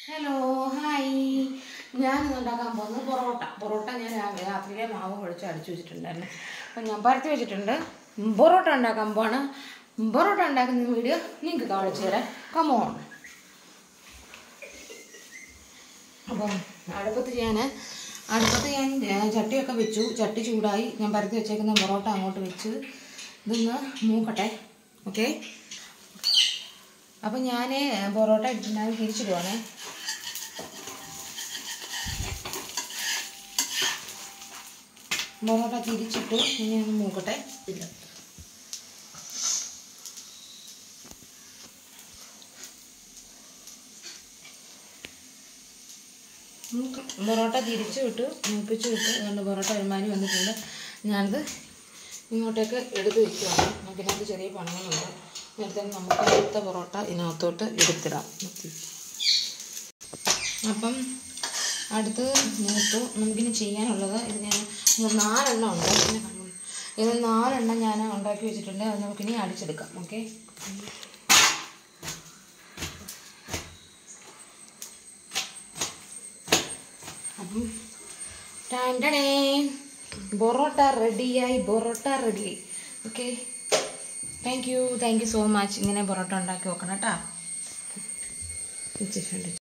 Hello hi ഞാൻ ഇന്ന് ഉണ്ടാക്കാൻ പോകുന്നത് പൊറോട്ട പൊറോട്ട ഞാൻ രാവിലെ രാത്രിയിലെ മാവ് കുഴച്ച് അടിച്ചു വെച്ചിട്ടുണ്ടായിരുന്നു അപ്പം ഞാൻ പരത്തി വെച്ചിട്ടുണ്ട് പൊറോട്ട ഉണ്ടാക്കാൻ പോവാണ് പൊറോട്ട ഉണ്ടാക്കുന്ന വീഡിയോ നിങ്ങൾക്ക് കാണിച്ചു തരാം കമോൺ അപ്പം അടുപ്പത്ത് ഞാൻ അടുപ്പത്ത് ഞാൻ ഏ, ചട്ടിയൊക്കെ വെച്ചു ചട്ടി ചൂടായി ഞാൻ പരത്തി വെച്ചേക്കുന്ന പൊറോട്ട അങ്ങോട്ട് വെച്ച് ഇതൊന്ന് മൂക്കട്ടെ ഓക്കെ അപ്പം ഞാൻ പൊറോട്ട ഇട്ടിട്ടുണ്ടെങ്കിൽ തിരിച്ചിടുവാണേ പൊറോട്ട തിരിച്ചിട്ട് ഇനി ഒന്ന് മൂക്കട്ടെ ഇല്ല മൂക്ക് പൊറോട്ട തിരിച്ചു വിട്ട് മൂപ്പിച്ച് വിട്ട് അതുകൊണ്ട് പൊറോട്ട ഒരുമാതിരി വന്നിട്ടുണ്ട് ഞാനത് ഇങ്ങോട്ടേക്ക് എടുത്ത് വയ്ക്കുവാണ് നമുക്കിനകത്ത് ചെറിയ പണികളുണ്ട് നേരത്തെ നമുക്ക് എടുത്ത പൊറോട്ട ഇതിനകത്തോട്ട് എടുത്തിടാം അപ്പം അടുത്ത് മൂത്തു നമുക്കിനി ചെയ്യാനുള്ളത് ഇത് ഞാൻ മൂ- നാലെണ്ണം ഉണ്ട് ഇതിനെ കണ്ടു. ഇത് നാലെണ്ണം ഞാൻ ഉണ്ടാക്കി വെച്ചിട്ടുണ്ട് അത് നമുക്കിനി അടിച്ചെടുക്കാം ഓക്കെ അപ്പം ടാൻഡണേ പൊറോട്ട റെഡിയായി പൊറോട്ട റെഡിയായി okay thank you thank you so much ഇങ്ങനെ പൊറോട്ട ഉണ്ടാക്കി നോക്കണം കേട്ടോ വെച്ചിട്ടുണ്ട്